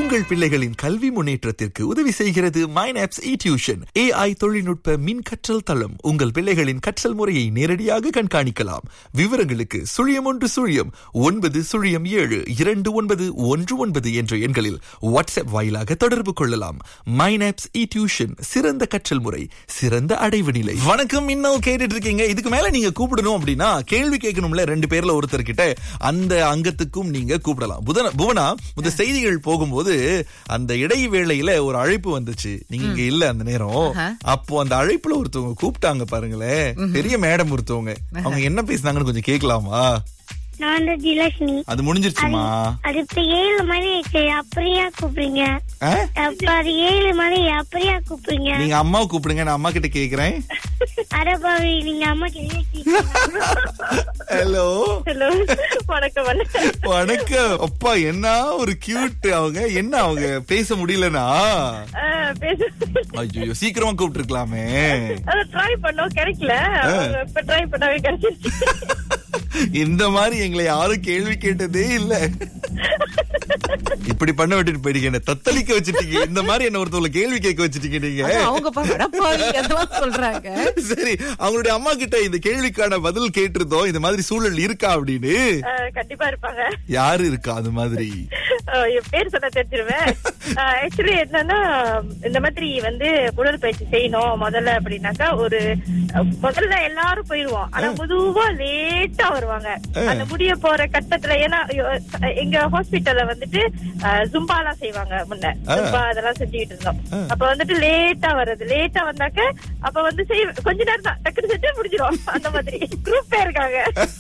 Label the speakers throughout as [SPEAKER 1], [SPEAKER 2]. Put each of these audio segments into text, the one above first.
[SPEAKER 1] உங்கள் பிள்ளைகளின் கல்வி முன்னேற்றத்திற்கு உதவி செய்கிறது மைனாப்ஸ் இ டியூஷன் ஏஐ தொழில்நுட்ப மின் கற்றல் தளம் உங்கள் பிள்ளைகளின் கற்றல் முறையை நேரடியாக கண்காணிக்கலாம் விவரங்களுக்கு சுழியம் ஒன்று சுழியம் ஒன்பது சுழியம் ஏழு இரண்டு ஒன்பது ஒன்று ஒன்பது என்ற எண்களில் வாட்ஸ்அப் வாயிலாக தொடர்பு கொள்ளலாம் மைனாப்ஸ் இ டியூஷன் சிறந்த கற்றல் முறை சிறந்த அடைவு நிலை வணக்கம் இன்னும் கேட்டுட்டு இருக்கீங்க இதுக்கு மேல நீங்க கூப்பிடணும் அப்படின்னா கேள்வி கேட்கணும்ல ரெண்டு பேர்ல ஒருத்தர் கிட்ட அந்த அங்கத்துக்கும் நீங்க கூப்பிடலாம் புதன புவனா இந்த செய்திகள் போகும்போது அந்த இடைவேளையில ஒரு அழைப்பு வந்துச்சு நீங்க இங்க இல்ல அந்த நேரம் அப்போ அந்த அழைப்புல ஒருத்தவங்க கூப்பிட்டாங்க பாருங்களேன் பெரிய மேடம் ஒருத்தவங்க அவங்க என்ன பேசுனாங்கன்னு கொஞ்சம் கேட்கலாமா
[SPEAKER 2] நான் வந்து திலக்ஷ்மி
[SPEAKER 1] அது முடிஞ்சிருச்சுமா
[SPEAKER 2] அது இப்ப ஏழு மணி ஆயிடுச்சு அப்படியா கூப்பிடுறீங்க
[SPEAKER 1] ஆ?
[SPEAKER 2] அப்ப அது ஏழு மணி அப்படியா கூப்பிடுறீங்க
[SPEAKER 1] நீங்க அம்மாவை கூப்பிடுங்க நான் அம்மா கிட்ட கேக்குறேன்
[SPEAKER 2] அரபாவி நீங்க அம்மா கிட்ட
[SPEAKER 1] ஹலோ
[SPEAKER 3] ஹலோ வணக்கம் வணக்கம்
[SPEAKER 1] வணக்கம் அப்பா என்ன ஒரு கியூட் அவங்க என்ன அவங்க பேச முடியலனா
[SPEAKER 3] ஆ, பேசு
[SPEAKER 1] ஐயோ சீக்கிரமா கூப்பிட்டு இருக்கலாமே
[SPEAKER 3] அது ட்ரை பண்ணோம் கிடைக்கல அவங்க இப்ப ட்ரை பண்ணாவே கிடைச்சிருச்சு
[SPEAKER 1] இந்த மாதிரி எங்களை யாரும் கேள்வி கேட்டதே இல்ல இப்படி பண்ண விட்டுட்டு போயிட்டீங்க என்ன தத்தளிக்க வச்சுட்டீங்க இந்த மாதிரி என்ன ஒருத்தவங்களை கேள்வி கேட்க வச்சுட்டீங்க நீங்க
[SPEAKER 4] அது அவங்க பா அடப்பாவி அதெல்லாம் சொல்றாங்க
[SPEAKER 1] சரி அவங்களுடைய அம்மா கிட்ட இந்த கேள்விக்கான பதில் கேட்டிருந்தோம் இந்த மாதிரி சூழல் இருக்கா அப்படின்னு
[SPEAKER 3] ஆ, கண்டிப்பா இருப்பாங்க
[SPEAKER 1] யாரு இருக்கா அது மாதிரி
[SPEAKER 3] ஆ, என் பேர் சொன்னா தெரிஞ்சிருவேன் ஆக்சுவலி என்னன்னா இந்த மாதிரி வந்து உடற்பயிற்சி செய்யணும் முதல்ல அப்படின்னாக்கா ஒரு முதல்ல எல்லாரும் போயிருவோம் ஆனா மெதுவா லேட்டா வருவாங்க அந்த முடிய போற கட்டத்துல ஏன்னா ஐயோ, எங்க ஹாஸ்பிட்டல்ல வந்துட்டு ஜும்பா எல்லாம் செய்வாங்க முன்ன ஜும்பா அதெல்லாம் செஞ்சுக்கிட்டு இருந்தோம் அப்ப வந்துட்டு லேட்டா வர்றது லேட்டா வந்தாக்க அப்ப வந்து செய் கொஞ்ச நேரம் தான் டக்குனு செஞ்சு முடிஞ்சிடும் அந்த மாதிரி குரூப் இருக்காங்க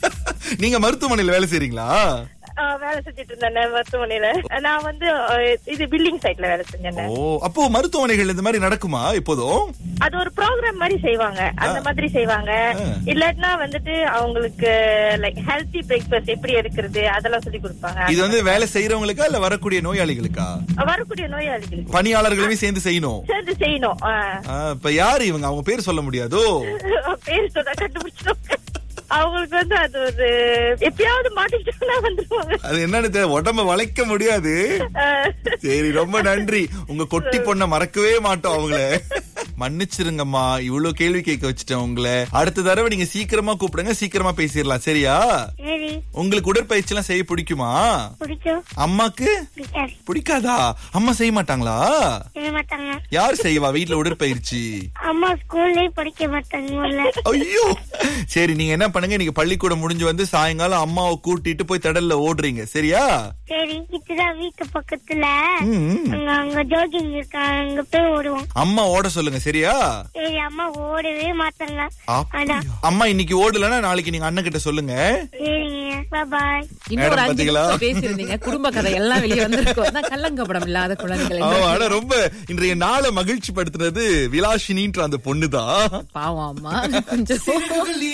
[SPEAKER 1] நீங்க மருத்துவமனையில வேலை செய்றீங்களா
[SPEAKER 3] ஆ, வேலை செஞ்சுட்டு இருந்தேன் மருத்துவமனையில நான் வந்து ஆ, இது பில்டிங் சைட்ல வேலை செஞ்சேன்
[SPEAKER 1] ஓ அப்போ மருத்துவமனைகள் இந்த மாதிரி நடக்குமா இப்போதும்
[SPEAKER 3] அது ஒரு ப்ரோக்ராம் மாதிரி செய்வாங்க அந்த மாதிரி செய்வாங்க இல்லாட்டினா வந்துட்டு அவங்களுக்கு லைக் ஹெல்த்தி பிரேக்ஃபாஸ்ட் எப்படி எடுக்கிறது அதெல்லாம் சொல்லி கொடுப்பாங்க
[SPEAKER 1] இது வந்து வேலை செய்யறவங்களுக்கா இல்ல வரக்கூடிய நோயாளிகளுக்கா
[SPEAKER 3] வரக்கூடிய நோயாளிகளுக்கு
[SPEAKER 1] பணியாளர்களுமே சேர்ந்து செய்யணும்
[SPEAKER 3] சேர்ந்து செய்யணும் ஆ.
[SPEAKER 1] ஆ, இப்ப யாரு இவங்க அவங்க பேர் சொல்ல முடியாதோ
[SPEAKER 3] பேர் சொன்னா கண்டுபிடிச்சிடும் அவங்களுக்கு வந்து அது ஒரு எப்பயாவது மாட்டிக்கிட்டோம்னா வந்துருவாங்க
[SPEAKER 1] அது என்னன்னு தெரியல, உடம்ப வளைக்க முடியாது
[SPEAKER 3] ஆ.
[SPEAKER 1] சரி ரொம்ப நன்றி உங்க கொட்டி பொண்ண மறக்கவே மாட்டோம் அவங்கள மன்னிச்சிருங்கம்மா இவ்வளவு கேள்வி கேட்க வச்சுட்டேன் உங்களை அடுத்த தடவை நீங்க சீக்கிரமா கூப்பிடுங்க சீக்கிரமா பேசிடலாம் சரியா
[SPEAKER 2] சரி
[SPEAKER 1] உங்களுக்கு உடற்பயிற்சி எல்லாம் செய்ய பிடிக்குமா
[SPEAKER 2] பிடிக்கும்
[SPEAKER 1] அம்மாக்கு
[SPEAKER 2] பிடிக்காது
[SPEAKER 1] பிடிக்காதா அம்மா செய்ய மாட்டாங்களா
[SPEAKER 2] செய்ய மாட்டாங்க
[SPEAKER 1] யார் செய்வா வீட்ல உடற்பயிற்சி
[SPEAKER 2] அம்மா ஸ்கூல்லயே படிக்க மாட்டாங்க முதல்ல
[SPEAKER 1] ஐயோ சரி நீங்க என்ன பண்ணுங்க நீங்க பள்ளிக்கூடம் முடிஞ்சு வந்து சாயங்காலம் அம்மாவை கூட்டிட்டு போய் தடல்ல ஓடுறீங்க சரியா
[SPEAKER 2] சரி இதுதான் வீட்டு பக்கத்துல
[SPEAKER 1] ம், ம்.
[SPEAKER 2] அங்க அங்க ஜோகிங் இருக்காங்க அங்க போய் ஓடுவோம்
[SPEAKER 1] அம்மா ஓட சொல்லுங்க சரியா
[SPEAKER 2] சரி அம்மா ஓடவே மாட்டாங்க
[SPEAKER 1] அப்படியா?
[SPEAKER 2] அதான்
[SPEAKER 1] அம்மா இன்னைக்கு ஓடலன்னா நாளைக்கு நீங்க அண்ணன் கிட்ட சொல்லுங்க
[SPEAKER 2] சரிங்க பாய்
[SPEAKER 4] இன்னும் ஒரு
[SPEAKER 1] மேடம்,
[SPEAKER 4] அஞ்சு
[SPEAKER 1] பாத்தீங்களா?
[SPEAKER 4] நிமிஷம் பேசியிருந்தீங்க குடும்ப கதை எல்லாம் வெளியே வந்திருக்கும் அதான் கள்ளங்கப்படம் இல்லாத குழந்தைகள்
[SPEAKER 1] ஆமா,
[SPEAKER 4] இந்த
[SPEAKER 1] ஆனா ரொம்ப இன்றைய நாளை மகிழ்ச்சி படுத்துனது விலாஷினின்ற அந்த பொண்ணுதான்
[SPEAKER 4] பாவம் அம்மா கொஞ்சம்